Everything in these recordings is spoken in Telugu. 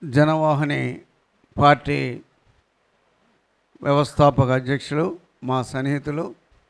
జనవాహిని పార్టీ వ్యవస్థాపక అధ్యక్షులు మా సన్నిహితులు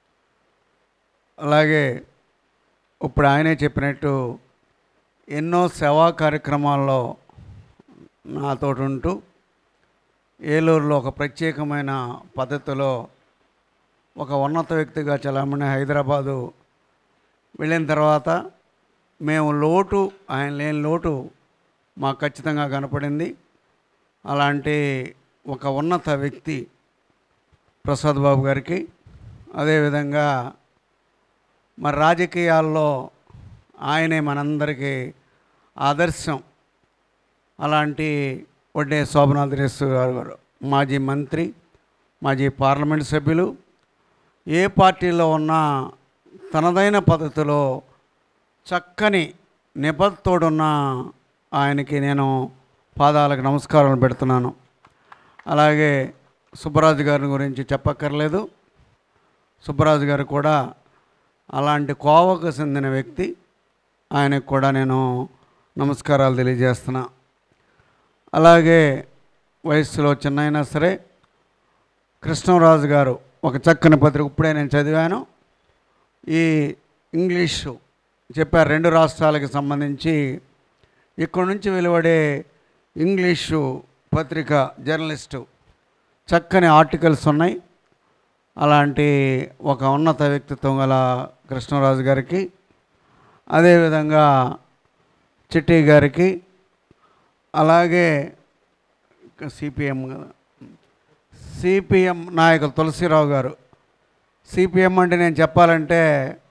అలాగే ఇప్పుడు ఆయనే చెప్పినట్టు ఎన్నో సేవా కార్యక్రమాల్లో నాతో ఉంటూ ఏలూరులో ఒక ప్రత్యేకమైన పద్ధతిలో ఒక ఉన్నత వ్యక్తిగా చలామణి హైదరాబాదు వెళ్ళిన తర్వాత మేము లోటు ఆయన లేని లోటు మాకు ఖచ్చితంగా కనపడింది అలాంటి ఒక ఉన్నత వ్యక్తి ప్రసాద్ బాబు గారికి అదేవిధంగా మరి రాజకీయాల్లో ఆయనే మనందరికీ ఆదర్శం అలాంటి వడ్డే శోభనాథరేశ్వర గారు గారు మాజీ మంత్రి మాజీ పార్లమెంట్ సభ్యులు ఏ పార్టీలో ఉన్నా తనదైన పద్ధతిలో చక్కని నిబద్ధతోడున్న ఆయనకి నేను పాదాలకు నమస్కారాలు పెడుతున్నాను అలాగే సుబ్బరాజు గారి గురించి చెప్పక్కర్లేదు సుబ్బరాజు గారు కూడా అలాంటి కోవకు చెందిన వ్యక్తి ఆయనకు కూడా నేను నమస్కారాలు తెలియజేస్తున్నా అలాగే వయస్సులో చిన్నైనా సరే కృష్ణరాజు గారు ఒక చక్కని పత్రిక ఇప్పుడే నేను చదివాను ఈ ఇంగ్లీషు చెప్పారు రెండు రాష్ట్రాలకు సంబంధించి ఇక్కడి నుంచి వెలువడే ఇంగ్లీషు పత్రిక జర్నలిస్టు చక్కని ఆర్టికల్స్ ఉన్నాయి అలాంటి ఒక ఉన్నత వ్యక్తిత్వం గల కృష్ణరాజు గారికి అదేవిధంగా చిట్టి గారికి అలాగే సిపిఎం కదా సిపిఎం నాయకులు తులసిరావు గారు సిపిఎం అంటే నేను చెప్పాలంటే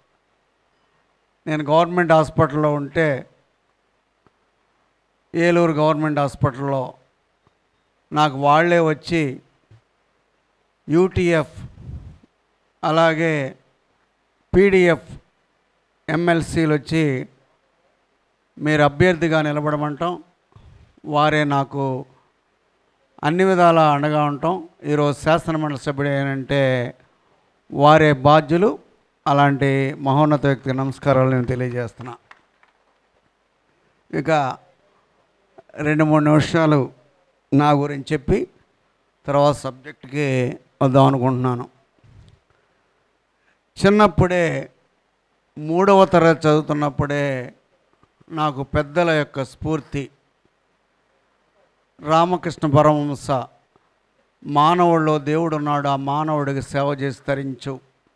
నేను గవర్నమెంట్ హాస్పిటల్లో ఉంటే ఏలూరు గవర్నమెంట్ హాస్పిటల్లో నాకు వాళ్ళే వచ్చి యూటీఎఫ్ అలాగే పీడిఎఫ్ ఎమ్మెల్సీలు వచ్చి మీరు అభ్యర్థిగా నిలబడమంటాం వారే నాకు అన్ని విధాలా అండగా ఉంటాం ఈరోజు శాసనమండలి సభ్యుడు ఏంటంటే వారే బాధ్యులు అలాంటి మహోన్నత వ్యక్తికి నమస్కారాలు నేను తెలియజేస్తున్నా ఇక రెండు మూడు నిమిషాలు నా గురించి చెప్పి తర్వాత సబ్జెక్ట్కి వద్దాం అనుకుంటున్నాను చిన్నప్పుడే మూడవ తరగతి చదువుతున్నప్పుడే నాకు పెద్దల యొక్క స్ఫూర్తి రామకృష్ణ పరమహంస మానవుల్లో దేవుడు ఉన్నాడు ఆ మానవుడికి సేవ చేసి తరించు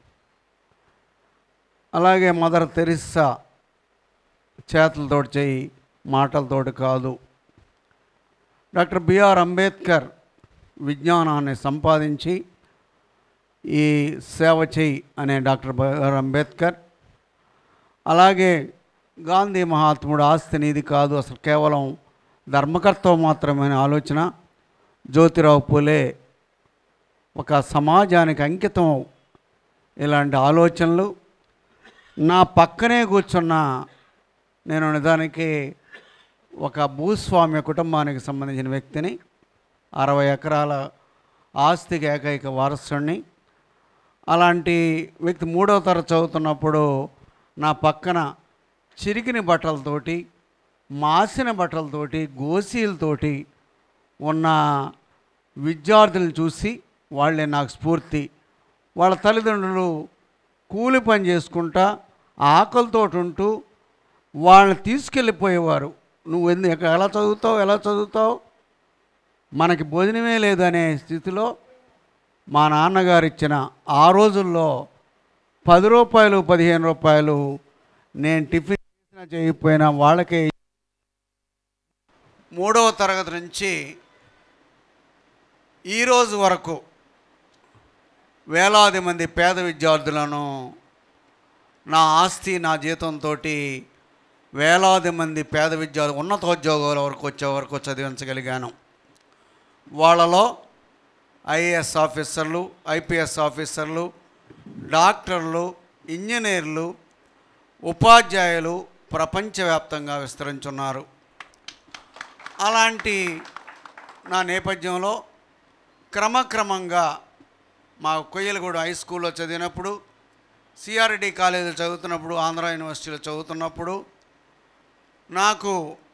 అలాగే మదర్ తెరిస్సా చేతులతోటి చేయి మాటలతోటి కాదు డాక్టర్ బిఆర్ అంబేద్కర్ విజ్ఞానాన్ని సంపాదించి ఈ సేవ చేయి అనే డాక్టర్ బిఆర్ అంబేద్కర్ అలాగే గాంధీ మహాత్ముడు ఆస్తి నీది కాదు అసలు కేవలం ధర్మకర్త మాత్రమే అనే ఆలోచన జ్యోతిరావు పూలే ఒక సమాజానికి అంకితం ఇలాంటి ఆలోచనలు నా పక్కనే కూర్చున్న నేను నిజానికి ఒక భూస్వామ్య కుటుంబానికి సంబంధించిన వ్యక్తిని అరవై ఎకరాల ఆస్తికి ఏకైక వారసుడిని అలాంటి వ్యక్తి మూడవ తరగతి చదువుతున్నప్పుడు నా పక్కన చిరిగిన బట్టలతోటి మాసిన బట్టలతోటి గోసీలతోటి ఉన్న విద్యార్థులను చూసి వాళ్ళే నాకు స్ఫూర్తి వాళ్ళ తల్లిదండ్రులు కూలి పని చేసుకుంటా ఆకలితో ఉంటూ వాళ్ళని తీసుకెళ్ళిపోయేవారు నువ్వు ఎందుకు ఎలా చదువుతావు ఎలా చదువుతావు మనకి భోజనమే లేదు అనే స్థితిలో మా నాన్నగారు ఇచ్చిన ఆ రోజుల్లో పది రూపాయలు పదిహేను రూపాయలు నేను టిఫిన్ చేసినా చేయకపోయినా వాళ్ళకే మూడవ తరగతి నుంచి ఈరోజు వరకు వేలాది మంది పేద విద్యార్థులను నా ఆస్తి నా జీతంతో వేలాది మంది పేద విద్యార్థులు ఉన్నతోద్యోగాల వరకు వచ్చే వరకు చదివించగలిగాను వాళ్ళలో ఐఏఎస్ ఆఫీసర్లు ఐపీఎస్ ఆఫీసర్లు డాక్టర్లు ఇంజనీర్లు ఉపాధ్యాయులు ప్రపంచవ్యాప్తంగా విస్తరించున్నారు అలాంటి నా నేపథ్యంలో క్రమక్రమంగా మా కొయ్యలగూడ హై స్కూల్లో చదివినప్పుడు సిఆర్డి కాలేజీలో చదువుతున్నప్పుడు ఆంధ్ర యూనివర్సిటీలో చదువుతున్నప్పుడు నాకు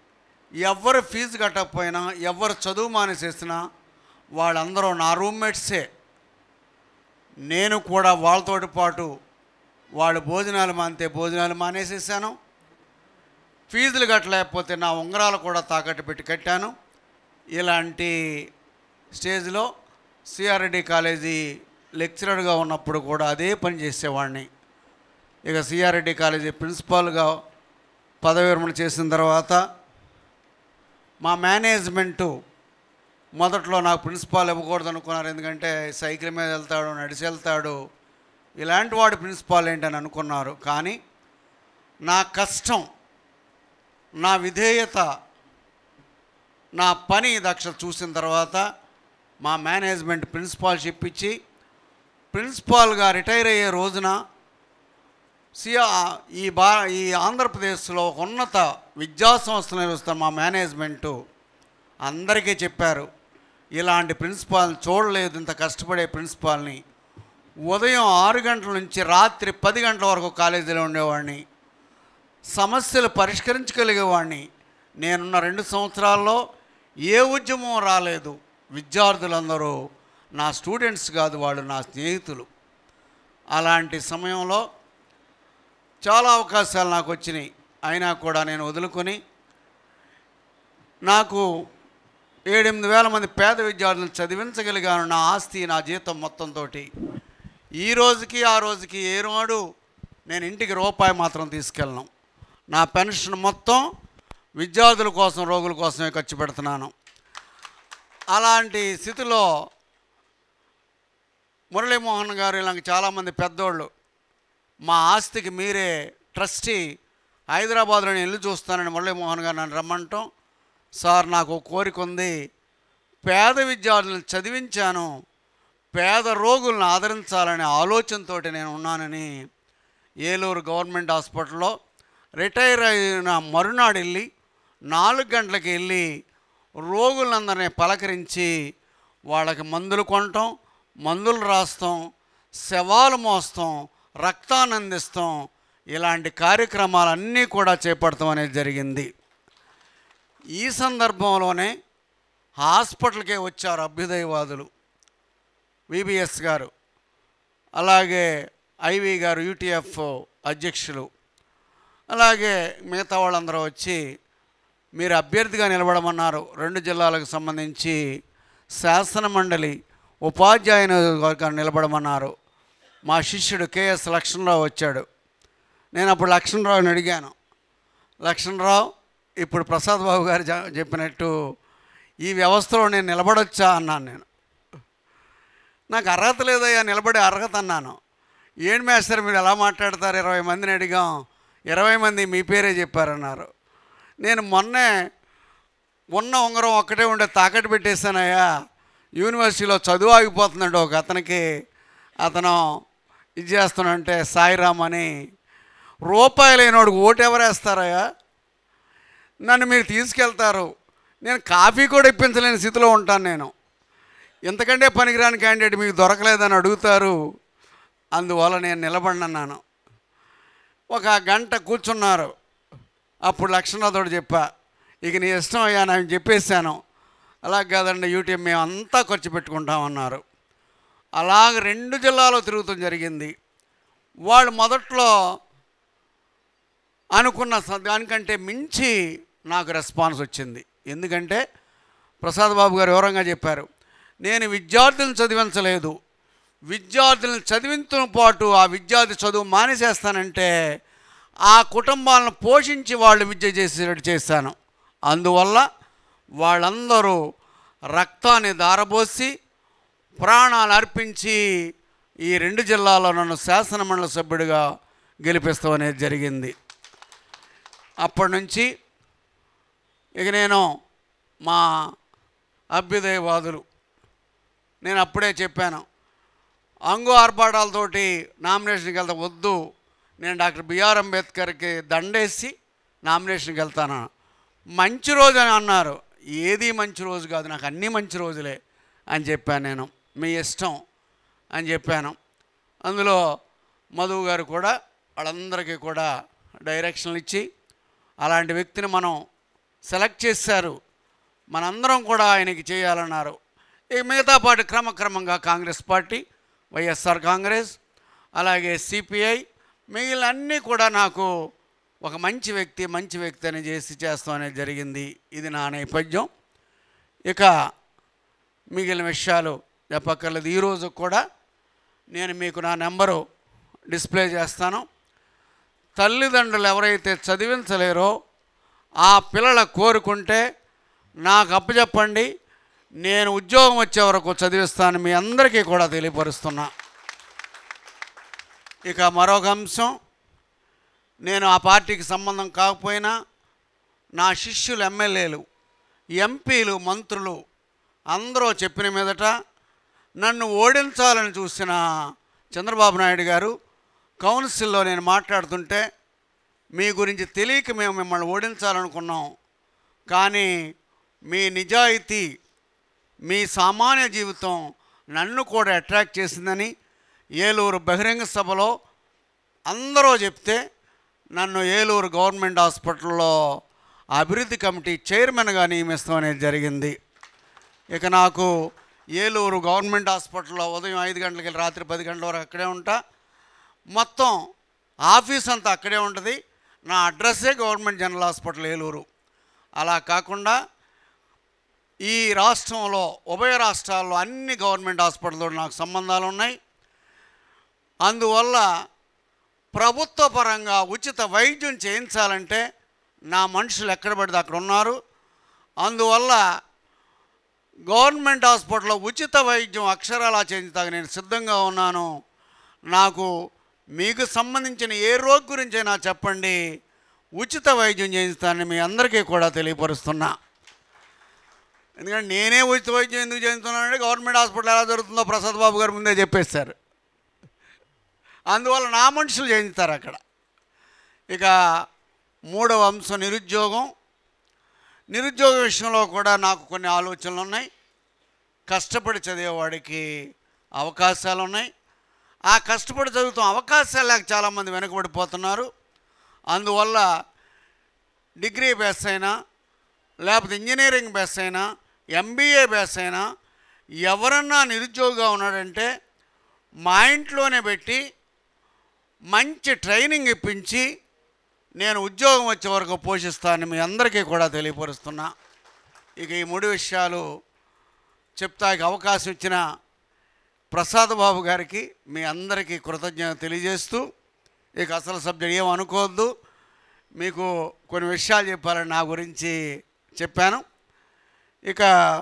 ఎవరు ఫీజు కట్టకపోయినా ఎవరు చదువు మానేసేసినా వాళ్ళందరూ నా రూమ్మేట్సే నేను కూడా వాళ్ళతోటి పాటు వాళ్ళు భోజనాలు మానితే భోజనాలు మానేసేసాను ఫీజులు కట్టలేకపోతే నా ఉంగరాలు కూడా తాకట్టు పెట్టి కట్టాను ఇలాంటి స్టేజ్లో సిఆర్డి కాలేజీ లెక్చరర్గా ఉన్నప్పుడు కూడా అదే పని చేసేవాడిని ఇక సిఆర్డి కాలేజీ ప్రిన్సిపాల్గా పదవి విరమణ చేసిన తర్వాత మా మేనేజ్మెంటు మొదట్లో నాకు ప్రిన్సిపాల్ ఇవ్వకూడదు అనుకున్నారు ఎందుకంటే సైకిల్ మీద వెళ్తాడు నడిచి వెళ్తాడు ఇలాంటి వాడు ప్రిన్సిపాల్ ఏంటని అనుకున్నారు కానీ నా కష్టం నా విధేయత నా పని దక్షత చూసిన తర్వాత మా మేనేజ్మెంట్ ప్రిన్సిపాల్షిప్ ఇచ్చి ప్రిన్సిపాల్గా రిటైర్ అయ్యే రోజున సియా ఈ బా ఈ ఆంధ్రప్రదేశ్లో ఒక ఉన్నత విద్యా సంస్థ నిర్వహిస్తున్న మా మేనేజ్మెంటు అందరికీ చెప్పారు ఇలాంటి ప్రిన్సిపాల్ని చూడలేదు ఇంత కష్టపడే ప్రిన్సిపాల్ని ఉదయం ఆరు గంటల నుంచి రాత్రి పది గంటల వరకు కాలేజీలో ఉండేవాడిని సమస్యలు పరిష్కరించగలిగేవాడిని నేనున్న రెండు సంవత్సరాల్లో ఏ ఉద్యమం రాలేదు విద్యార్థులందరూ నా స్టూడెంట్స్ కాదు వాళ్ళు నా స్నేహితులు అలాంటి సమయంలో చాలా అవకాశాలు నాకు వచ్చినాయి అయినా కూడా నేను వదులుకొని నాకు ఏడెనిమిది వేల మంది పేద విద్యార్థులను చదివించగలిగాను నా ఆస్తి నా జీతం మొత్తంతో ఈ రోజుకి ఆ రోజుకి ఏ నాడు నేను ఇంటికి రూపాయి మాత్రం తీసుకెళ్ళను నా పెన్షన్ మొత్తం విద్యార్థుల కోసం రోగుల కోసమే ఖర్చు పెడుతున్నాను అలాంటి స్థితిలో మురళీమోహన్ గారు ఇలాగ చాలామంది పెద్దోళ్ళు మా ఆస్తికి మీరే ట్రస్టీ హైదరాబాద్లో నేను ఇల్లు చూస్తానని మురళీమోహన్ గారు నన్ను రమ్మంటాం సార్ నాకు ఒక కోరిక ఉంది పేద విద్యార్థులను చదివించాను పేద రోగులను ఆదరించాలనే ఆలోచనతో నేను ఉన్నానని ఏలూరు గవర్నమెంట్ హాస్పిటల్లో రిటైర్ అయిన మరునాడు వెళ్ళి నాలుగు గంటలకు వెళ్ళి రోగులందరినీ పలకరించి వాళ్ళకి మందులు కొనటం మందులు రాస్తాం శవాలు మోస్తాం రక్తాన్ని అందిస్తాం ఇలాంటి కార్యక్రమాలన్నీ కూడా చేపడతాం అనేది జరిగింది ఈ సందర్భంలోనే హాస్పిటల్కే వచ్చారు అభ్యుదయవాదులు విబిఎస్ గారు అలాగే ఐవి గారు యూటీఎఫ్ అధ్యక్షులు అలాగే మిగతా వాళ్ళందరూ వచ్చి మీరు అభ్యర్థిగా నిలబడమన్నారు రెండు జిల్లాలకు సంబంధించి శాసన మండలి ఉపాధ్యాయ నియోజకవర్గాన్ని నిలబడమన్నారు మా శిష్యుడు కేఎస్ లక్ష్మణరావు వచ్చాడు నేను అప్పుడు లక్ష్మణరావుని అడిగాను లక్ష్మణరావు ఇప్పుడు ప్రసాద్ బాబు గారు జ- చెప్పినట్టు ఈ వ్యవస్థలో నేను నిలబడొచ్చా అన్నాను నేను నాకు అర్హత లేదయ్యా నిలబడే అర్హత అన్నాను ఏంటి మేస్తారు మీరు ఎలా మాట్లాడతారు ఇరవై మందిని అడిగాం ఇరవై మంది మీ పేరే చెప్పారన్నారు నేను మొన్నే ఉన్న ఉంగరం ఒక్కటే ఉండే తాకట్టు పెట్టేశానయ్యా యూనివర్సిటీలో చదువు ఆగిపోతుందండి ఒక అతనికి అతను ఇది చేస్తానంటే సాయిరామ్ అని రూపాయి లేనివాడికి ఓటు ఎవరేస్తారయ్యా నన్ను మీరు తీసుకెళ్తారు నేను కాఫీ కూడా ఇప్పించలేని స్థితిలో ఉంటాను నేను ఇంతకంటే పనికిరాని క్యాండిడేట్ మీకు దొరకలేదని అడుగుతారు అందువల్ల నేను నిలబడినన్నాను ఒక గంట కూర్చున్నారు అప్పుడు లక్ష్మణరావుతో చెప్పా ఇక నీ ఇష్టం అయ్యా నేను చెప్పేశాను అలా కాదండి యూటీఎం మేము అంతా ఖర్చు పెట్టుకుంటామన్నారు అలాగ రెండు జిల్లాలో తిరుగుతాం జరిగింది వాళ్ళు మొదట్లో అనుకున్న స- దానికంటే మించి నాకు రెస్పాన్స్ వచ్చింది ఎందుకంటే ప్రసాద్ బాబు గారు వివరంగా చెప్పారు నేను విద్యార్థులను చదివించలేదు విద్యార్థులను చదివించిన పాటు ఆ విద్యార్థి చదువు మానేసేస్తానంటే ఆ కుటుంబాలను పోషించి వాళ్ళు విద్య చేసేటట్టు చేశాను అందువల్ల వాళ్ళందరూ రక్తాన్ని దారబోసి ప్రాణాలు అర్పించి ఈ రెండు జిల్లాలో నన్ను శాసనమండలి సభ్యుడిగా గెలిపిస్తాం అనేది జరిగింది అప్పటి నుంచి ఇక నేను మా అభ్యుదయవాదులు నేను అప్పుడే చెప్పాను అంగు ఆర్భాటాలతోటి నామినేషన్కి వెళ్తా వద్దు నేను డాక్టర్ బిఆర్ అంబేద్కర్కి దండేసి నామినేషన్కి వెళ్తాను మంచి రోజు అని అన్నారు ఏది మంచి రోజు కాదు నాకు అన్నీ మంచి రోజులే అని చెప్పాను నేను మీ ఇష్టం అని చెప్పాను అందులో మధు గారు కూడా వాళ్ళందరికీ కూడా డైరెక్షన్లు ఇచ్చి అలాంటి వ్యక్తిని మనం సెలెక్ట్ చేశారు మనందరం కూడా ఆయనకి చేయాలన్నారు ఇక మిగతా పార్టీ క్రమక్రమంగా కాంగ్రెస్ పార్టీ వైఎస్ఆర్ కాంగ్రెస్ అలాగే సిపిఐ మిగిలిన అన్నీ కూడా నాకు ఒక మంచి వ్యక్తి మంచి వ్యక్తి అని చేసి చేస్తాం అనేది జరిగింది ఇది నా నేపథ్యం ఇక మిగిలిన విషయాలు చెప్పక్కర్లేదు ఈరోజు కూడా నేను మీకు నా నెంబరు డిస్ప్లే చేస్తాను తల్లిదండ్రులు ఎవరైతే చదివించలేరో ఆ పిల్లల కోరుకుంటే నాకు అప్పచెప్పండి నేను ఉద్యోగం వచ్చే వరకు చదివిస్తాను మీ అందరికీ కూడా తెలియపరుస్తున్నా ఇక మరొక అంశం నేను ఆ పార్టీకి సంబంధం కాకపోయినా నా శిష్యులు ఎమ్మెల్యేలు ఎంపీలు మంత్రులు అందరూ చెప్పిన మీదట నన్ను ఓడించాలని చూసిన చంద్రబాబు నాయుడు గారు కౌన్సిల్లో నేను మాట్లాడుతుంటే మీ గురించి తెలియక మేము మిమ్మల్ని ఓడించాలనుకున్నాం కానీ మీ నిజాయితీ మీ సామాన్య జీవితం నన్ను కూడా అట్రాక్ట్ చేసిందని ఏలూరు బహిరంగ సభలో అందరూ చెప్తే నన్ను ఏలూరు గవర్నమెంట్ హాస్పిటల్లో అభివృద్ధి కమిటీ చైర్మన్గా నియమిస్తాం అనేది జరిగింది ఇక నాకు ఏలూరు గవర్నమెంట్ హాస్పిటల్లో ఉదయం ఐదు గంటలకి వెళ్ళి రాత్రి పది గంటల వరకు అక్కడే ఉంటా మొత్తం ఆఫీస్ అంతా అక్కడే ఉంటుంది నా అడ్రస్సే గవర్నమెంట్ జనరల్ హాస్పిటల్ ఏలూరు అలా కాకుండా ఈ రాష్ట్రంలో ఉభయ రాష్ట్రాల్లో అన్ని గవర్నమెంట్ హాస్పిటల్తో నాకు సంబంధాలు ఉన్నాయి అందువల్ల ప్రభుత్వ పరంగా ఉచిత వైద్యం చేయించాలంటే నా మనుషులు ఎక్కడ పడితే అక్కడ ఉన్నారు అందువల్ల గవర్నమెంట్ హాస్పిటల్లో ఉచిత వైద్యం అక్షరాలా చేయించడానికి నేను సిద్ధంగా ఉన్నాను నాకు మీకు సంబంధించిన ఏ రోగి గురించైనా చెప్పండి ఉచిత వైద్యం చేయిస్తానని మీ అందరికీ కూడా తెలియపరుస్తున్నా ఎందుకంటే నేనే ఉచిత వైద్యం ఎందుకు చేయించున్నానంటే గవర్నమెంట్ హాస్పిటల్ ఎలా జరుగుతుందో ప్రసాద్ బాబు గారు ముందే చెప్పేశారు అందువల్ల నా మనుషులు చేయించుతారు అక్కడ ఇక మూడవ అంశం నిరుద్యోగం నిరుద్యోగ విషయంలో కూడా నాకు కొన్ని ఆలోచనలు ఉన్నాయి కష్టపడి చదివేవాడికి అవకాశాలు ఉన్నాయి ఆ కష్టపడి చదువుతాం అవకాశాలు లేక చాలామంది వెనకబడిపోతున్నారు అందువల్ల డిగ్రీ బేస్ అయినా లేకపోతే ఇంజనీరింగ్ బేస్ అయినా ఎంబీఏ బేస్ అయినా ఎవరన్నా నిరుద్యోగిగా ఉన్నాడంటే మా ఇంట్లోనే పెట్టి మంచి ట్రైనింగ్ ఇప్పించి నేను ఉద్యోగం వచ్చే వరకు పోషిస్తానని మీ అందరికీ కూడా తెలియపరుస్తున్నా ఇక ఈ మూడు విషయాలు చెప్తాకి అవకాశం ఇచ్చిన ప్రసాద్ బాబు గారికి మీ అందరికీ కృతజ్ఞత తెలియజేస్తూ ఇక అసలు సబ్జెక్ట్ ఏం అనుకోవద్దు మీకు కొన్ని విషయాలు చెప్పాలని నా గురించి చెప్పాను ఇక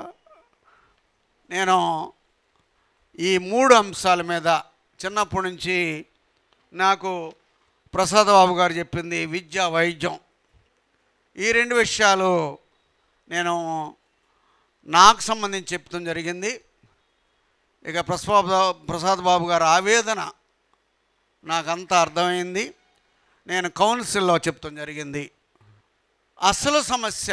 నేను ఈ మూడు అంశాల మీద చిన్నప్పటి నుంచి నాకు ప్రసాద్ బాబు గారు చెప్పింది విద్య వైద్యం ఈ రెండు విషయాలు నేను నాకు సంబంధించి చెప్తాం జరిగింది ఇక ప్రసాద్ ప్రసాద్ బాబు గారు ఆవేదన నాకంతా అర్థమైంది నేను కౌన్సిల్లో చెప్తాం జరిగింది అసలు సమస్య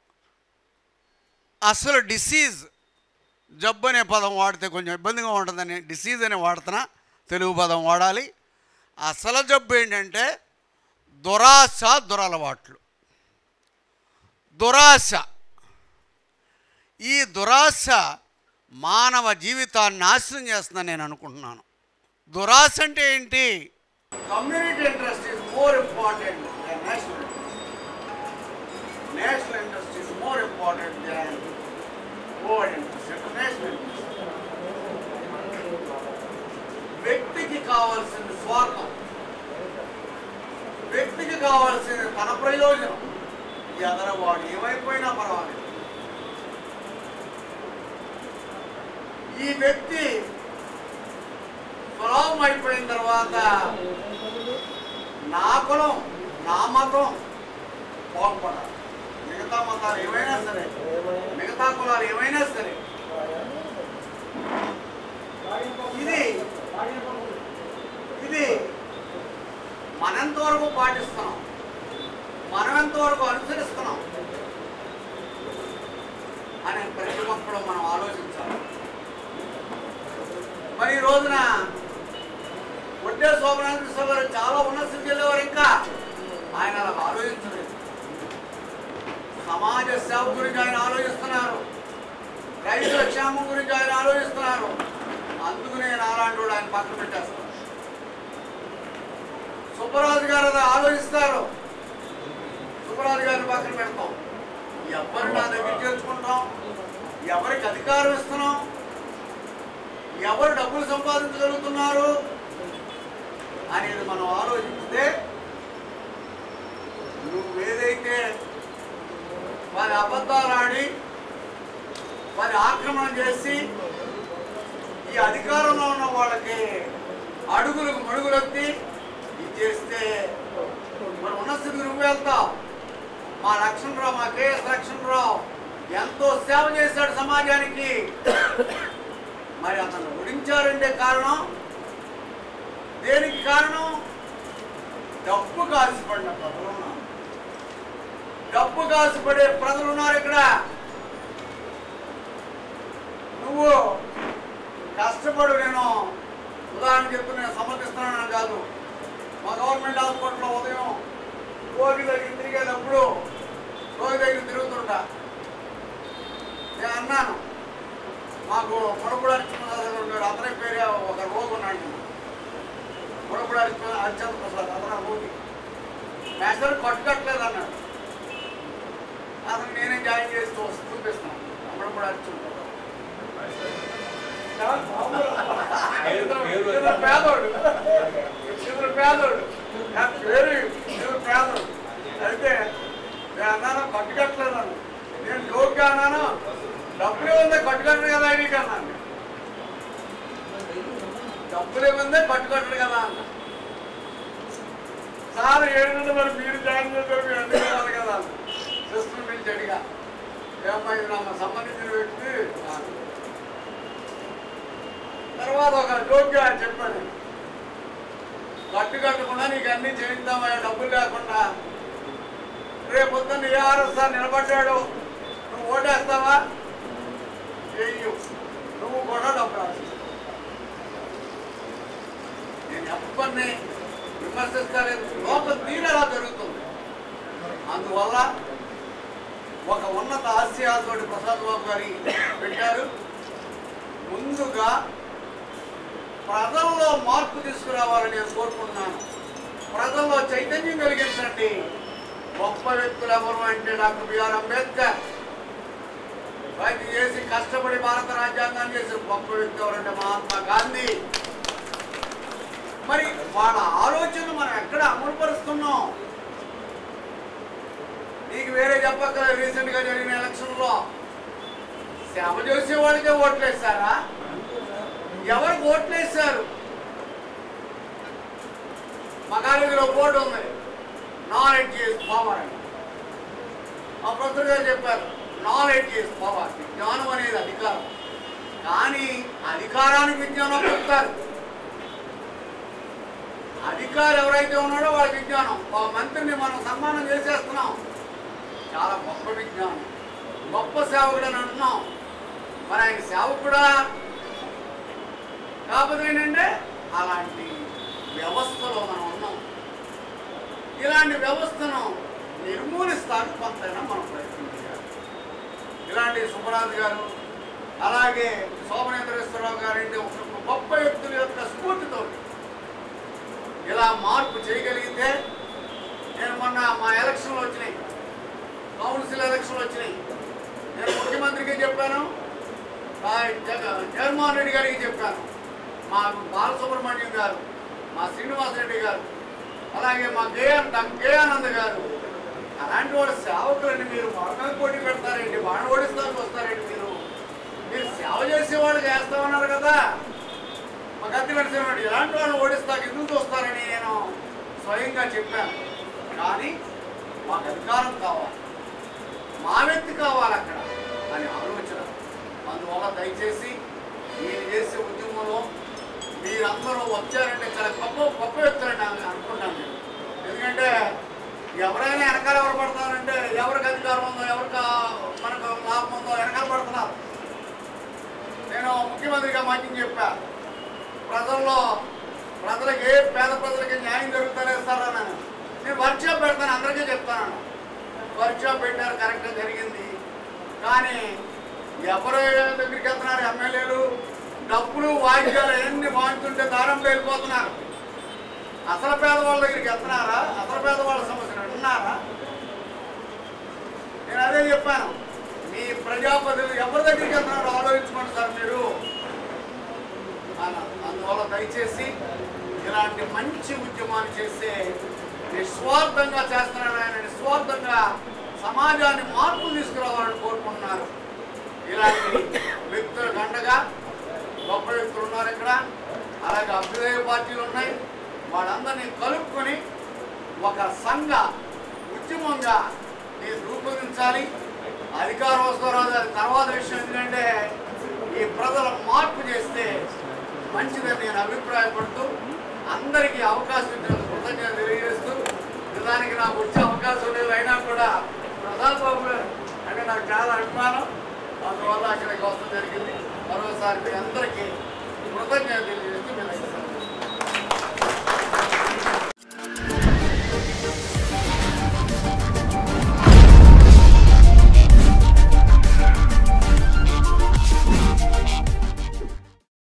అసలు డిసీజ్ జబ్బు అనే పదం వాడితే కొంచెం ఇబ్బందిగా ఉంటుందని డిసీజ్ అనే వాడుతున్నా తెలుగు పదం వాడాలి అసలు జబ్బు ఏంటంటే దురాశ దురలవాట్లు దురాశ ఈ దురాశ మానవ జీవితాన్ని నాశనం చేస్తుందని నేను అనుకుంటున్నాను దురాశ అంటే ఏంటి community interest is more important national national interest is more important than world interest international వ్యక్తికి కావాల్సిన స్వార్థం వ్యక్తికి కావాల్సిన తన ప్రయోజనం ఎదరవాడు ఏమైపోయినా పర్వాలేదు ఈ వ్యక్తి కులం అయిపోయిన తర్వాత నా కులం నా మతం బాగుపడాలి మిగతా మతాలు ఏమైనా సరే మిగతా కులాలు ఏమైనా సరే ఇది ఇది మనంతవరకు పాటిస్తున్నాం మనం ఎంతవరకు అనుసరిస్తున్నాం అని ప్రతి ఒక్కడు మనం ఆలోచించాలి మరి ఈ రోజున ఒడ్డే శోభనాథ గారు చాలా ఉన్నత స్థితికి వెళ్ళేవారు ఇంకా ఆయన అలా ఆలోచించలేదు సమాజ సేవ గురించి ఆయన ఆలోచిస్తున్నారు రైతుల క్షేమం గురించి ఆయన ఆలోచిస్తున్నారు అందుకు నేను అలాంటి వాడు ఆయన పక్కన పెట్టేస్తాను సుబ్బరాజు గారు అది ఆలోచిస్తారు సుబ్బరాజు గారిని పక్కన పెడతాం ఎవరు నా దగ్గర చేర్చుకుంటాం ఎవరికి అధికారం ఇస్తున్నాం ఎవరు డబ్బులు సంపాదించగలుగుతున్నారు అనేది మనం ఆలోచిస్తే నువ్వేదైతే వారి అబద్ధాలు ఆడి వారి ఆక్రమణ చేసి ఈ అధికారంలో ఉన్న వాళ్ళకి అడుగులకు మడుగులెత్తి ఇది చేస్తే మరి ఉన్న స్థితికి నువ్వు వెళ్తావు మా లక్ష్మణరావు మా కేఎస్ లక్ష్మణరావు ఎంతో సేవ చేశాడు సమాజానికి మరి అతను ఓడించారంటే కారణం దేనికి కారణం డబ్బు కాసిపడిన ప్రజలు ఉన్నారు డబ్బు కాసిపడే ప్రజలు ఉన్నారు ఇక్కడ నువ్వు కష్టపడు నేను ఉదాహరణ చెప్తూ నేను సమర్థిస్తున్నాను కాదు మా గవర్నమెంట్ హాస్పిటల్లో ఉదయం రోగి దగ్గర తిరిగేటప్పుడు రోగి దగ్గర తిరుగుతుంటా నేను అన్నాను మాకు ముడపుడు అర్చన ఉంటాడు అతని పేరే ఒక రోగి ఉన్నాడు ముడపుడు అర్చన అర్చన ప్రసాద్ అతను రోగి మేస్టర్ కట్టుకట్టలేదు అన్నాడు అతను నేనే జాయిన్ చేసి చూసి చూపిస్తున్నాను ముడపుడు అర్చన ఇతను పేదోడు ఇతను పేదోడు నా పేరు ఇతను పేదోడు అయితే నేను అన్నాను కట్టుకట్టలేదు అన్నాను నేను జోక్గా అన్నాను డబ్బులు ఉందే కట్టుకట్టడు కదా నీకు అన్నాను డబ్బులు ఏముందే కట్టుకట్టడు కదా అన్న సార్ ఏంటంటే మరి మీరు జాయిన్ చేశారు మీరు అన్ని కావాలి కదా అన్న. సిస్టర్ నుంచి అడిగా ఏమ్మా ఇది నాకు సంబంధించిన వ్యక్తి అన్నాను. తర్వాత ఒక జోక్గా చెప్పాను కట్టు కట్టకుండా నీకు అన్ని చేయిద్దామయ్యా డబ్బులు లేకుండా రేపు పొద్దున్న ఏఆర్ఎస్ఆర్ నిలబడ్డాడు నువ్వు ఓటేస్తావా చెయ్యు నువ్వు కూడా డబ్బులు ఆశిస్తావు నేను ఎవరిని విమర్శిస్తలేదు లోకం తీరేలా జరుగుతుంది అందువల్ల ఒక ఉన్నత ఆశయాలతోటి ప్రసాద్ బాబు గారి పెట్టారు ముందుగా ప్రజల్లో మార్పు తీసుకురావాలని నేను కోరుకుంటున్నాను ప్రజల్లో చైతన్యం కలిగించండి గొప్ప వ్యక్తులు ఎవరు అంటే డాక్టర్ బిఆర్ అంబేద్కర్ రైతు చేసి కష్టపడి భారత రాజ్యాంగాన్ని చేసిన గొప్ప వ్యక్తి ఎవరంటే మహాత్మా గాంధీ మరి వాళ్ళ ఆలోచనలు మనం ఎక్కడ అమలుపరుస్తున్నాం నీకు వేరే చెప్పక్కల రీసెంట్ గా జరిగిన ఎలక్షన్ లో సేవ చేసే వాళ్ళకే ఓట్లేస్తారా ఎవరికి ఓట్లేశారు మా కాలేజీలో బోర్డు ఉంది నాలెడ్జ్ ఈజ్ పవర్ అని మా ప్రొఫెసర్ గారు చెప్పారు నాలెడ్జ్ ఈజ్ పవర్ విజ్ఞానం అనేది అధికారం కానీ అధికారానికి విజ్ఞానం చెప్తారు అధికారి ఎవరైతే ఉన్నాడో వాళ్ళ విజ్ఞానం ఒక మంత్రిని మనం సన్మానం చేసేస్తున్నాం చాలా గొప్ప విజ్ఞానం గొప్ప సేవకుడు అని అంటున్నాం మరి ఆయన సేవకుడా కాకపోతే ఏంటంటే అలాంటి వ్యవస్థలో మనం ఉన్నాం ఇలాంటి వ్యవస్థను నిర్మూలిస్తానికి కొంతైనా మనం ప్రయత్నం చేయాలి ఇలాంటి సుబ్బరాజు గారు అలాగే శోభనేంద్రేశ్వరరావు గారి ఒక గొప్ప వ్యక్తుల యొక్క స్ఫూర్తితో ఇలా మార్పు చేయగలిగితే నేను మొన్న మా ఎలక్షన్లు వచ్చినాయి కౌన్సిల్ ఎలక్షన్లు వచ్చినాయి నేను ముఖ్యమంత్రికి చెప్పాను ఆ జగ- జగన్మోహన్ రెడ్డి గారికి చెప్పాను మా బాలసుబ్రహ్మణ్యం గారు మా శ్రీనివాసరెడ్డి గారు అలాగే మా కేఎన్ కేఆనంద్ గారు అలాంటి వాడు సేవకులని మీరు బాగా పోటీ పెడతారండి వాళ్ళని ఓడిస్తానికి వస్తారండి మీరు మీరు సేవ చేసే వాళ్ళకి వేస్తామన్నారు కదా మా గద్దె నడిచినవాడు ఇలాంటి వాళ్ళని ఓడిస్తాక ఎందుకు చూస్తారని నేను స్వయంగా చెప్పాను కానీ మాకు అధికారం కావాలి మా వ్యక్తి కావాలి అక్కడ అని ఆలోచన అందువల్ల దయచేసి మీరు చేసే ఉద్యమంలో మీరందరూ వచ్చారంటే చాలా గొప్ప గొప్ప వ్యక్తులని నేను అనుకుంటాను నేను ఎందుకంటే ఎవరైనా వెనకాల ఎవరు పడతారంటే ఎవరికి అధికారం ఉందో ఎవరికి మనకు లాభం ఉందో వెనకాల పడుతున్నారు నేను ముఖ్యమంత్రిగా మాకు చెప్పా ప్రజల్లో ప్రజలకు ఏ పేద ప్రజలకి న్యాయం జరుగుతలేదు సార్ అని నేను వర్క్షాప్ పెడతాను అందరికీ చెప్తాను వర్క్షాప్ పెట్టారు కరెక్ట్గా జరిగింది కానీ ఎవరు దగ్గరికి వెళ్తున్నారు ఎమ్మెల్యేలు డబ్బులు వాయిద్యాలు ఎన్ని వాంచుంటే దారంలో వెళ్ళిపోతున్నారు అసలు పేదవాళ్ళ దగ్గరికి వెళ్తున్నారా అసలు పేదవాళ్ళ సమస్యలు విన్నారా నేను అదే చెప్పాను మీ ప్రజాప్రతినిధులు ఎవరి దగ్గరికి వెళ్తున్నారో ఆలోచించుకోండి సార్ మీరు అన్న- అందువల్ల దయచేసి ఇలాంటి మంచి ఉద్యమాన్ని చేస్తే నిస్వార్థంగా చేస్తున్నాడు ఆయన నిస్వార్థంగా సమాజాన్ని మార్పు తీసుకురావాలని కోరుకుంటున్నారు ఇలాంటి వ్యక్తులకు అండగా గొప్ప వ్యక్తులు ఉన్నారు ఇక్కడ అలాగే అభ్యుదయ పార్టీలు ఉన్నాయి వాళ్ళందరినీ కలుపుకొని ఒక సంఘ ఉద్యమంగా మీరు రూపొందించాలి అధికారం వస్తారో అది తర్వాత విషయం ఎందుకంటే ఈ ప్రజల మార్పు చేస్తే మంచిదని నేను అభిప్రాయపడుతూ అందరికీ అవకాశం ఇచ్చినందుకు కృతజ్ఞత తెలియజేస్తూ నిజానికి నాకు వచ్చే అవకాశం లేదు అయినా కూడా ప్రసాద్ బాబు గారు అంటే నాకు చాలా అభిమానం అందువల్ల అక్కడికి వస్తూ జరిగింది మరోసారి మీ అందరికీ